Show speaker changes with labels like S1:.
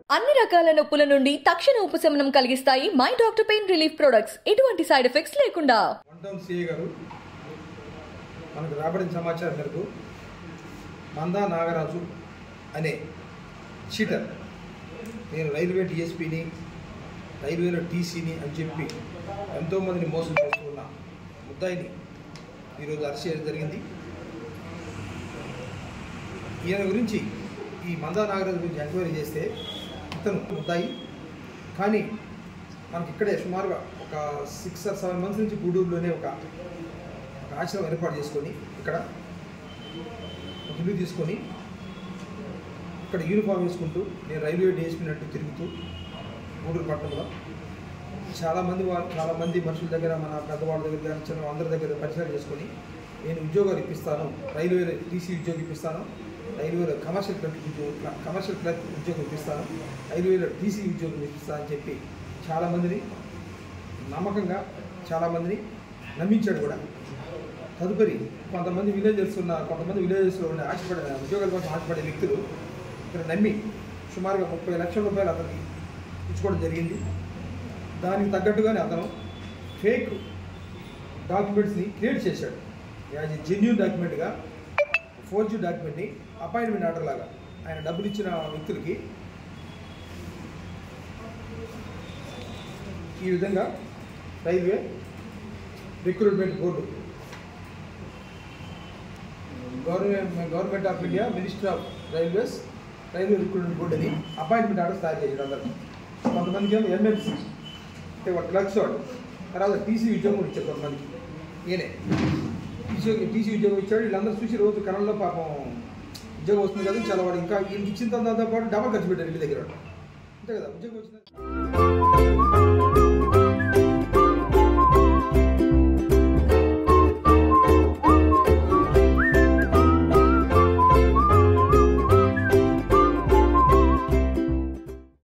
S1: అన్ని రకాల నొప్పుల నుండి తక్షణ ఉపశమనం కలిగిస్తాయి my doctor pain relief products ఎటువంటి సైడ్ ఎఫెక్ట్స్ లేకుండా
S2: వన్ టౌన్ సిఏ గారు మనకు రాబడిన సమాచారం మేరకు మందా నాగరాజు అనే చీటర్ నేను రైల్వే డిఎస్పీని రైల్వేలో టీసీని అని చెప్పి ఎంతోమందిని మోసం చేస్తూ ఉన్న ముద్దాయిని ఈరోజు అరెస్ట్ చేయడం జరిగింది ఈయన గురించి ఈ మందా నాగరాజు గురించి ఎంక్వైరీ చేస్తే ఇతను ముద్దాయి కానీ మనకి ఇక్కడే సుమారుగా ఒక సిక్స్ ఆర్ సెవెన్ మంత్స్ నుంచి గూడూరులోనే ఒక ఒక ఆశ్రమం ఏర్పాటు చేసుకొని ఇక్కడ ఒక ఇల్లు తీసుకొని ఇక్కడ యూనిఫామ్ వేసుకుంటూ నేను రైల్వే డిఎస్పీ నట్టు తిరుగుతూ గూడూరు పట్టణంలో చాలామంది వాళ్ళు చాలామంది మనుషుల దగ్గర మన పెద్దవాళ్ళ దగ్గర కానీ చిన్న అందరి దగ్గర పరిచయం చేసుకొని నేను ఉద్యోగాలు ఇప్పిస్తాను రైల్వేలో టీసీ ఉద్యోగం ఇప్పిస్తాను రైల్వేలో కమర్షియల్ క్లర్క్ ఉద్యోగం కమర్షియల్ క్లర్క్ ఉద్యోగం ఇప్పిస్తాను రైల్వేలో టీసీ ఉద్యోగం ఇప్పిస్తాను అని చెప్పి చాలామందిని నమ్మకంగా చాలామందిని నమ్మించాడు కూడా తదుపరి కొంతమంది విలేజర్స్ ఉన్న కొంతమంది విలేజెస్లో ఉన్న ఆశపడే ఉద్యోగాల కోసం ఆశపడే వ్యక్తులు ఇక్కడ నమ్మి సుమారుగా ముప్పై లక్షల రూపాయలు అతనికి ఇచ్చుకోవడం జరిగింది దానికి తగ్గట్టుగానే అతను ఫేక్ డాక్యుమెంట్స్ని క్రియేట్ చేశాడు యాజ్ ఎ జెన్యున్ డాక్యుమెంట్గా ఫోర్జీ డాక్యుమెంట్ని అపాయింట్మెంట్ ఆర్డర్ లాగా ఆయన డబ్బులు ఇచ్చిన వ్యక్తులకి ఈ విధంగా railway recruitment board government government of India minister of railways railway recruitment board అని అపాయింట్మెంట్ ఆర్డర్స్ తయారు చేశాడు అందరు కొంతమందికి ఏమో ఎంఎంసీ అంటే ఒక క్లర్క్స్ వాడు తర్వాత టీసీ ఉద్యోగం కూడా ఇచ్చాడు కొంతమందికి ఈయనే టీసీ టీసీ ఉద్యోగం ఇచ్చాడు వీళ్ళందరూ చూసి రోజు కళల్లో పాపం ఉద్యోగం వస్తుంది కదా చాలా వాడు ఇంకా ఈయనకి ఇచ్చిన దాంతో పాటు డబల్ ఖర్చు పెట్టారు ఇంటి దగ్గర అంతే కదా ఉద్యోగం వచ్చింది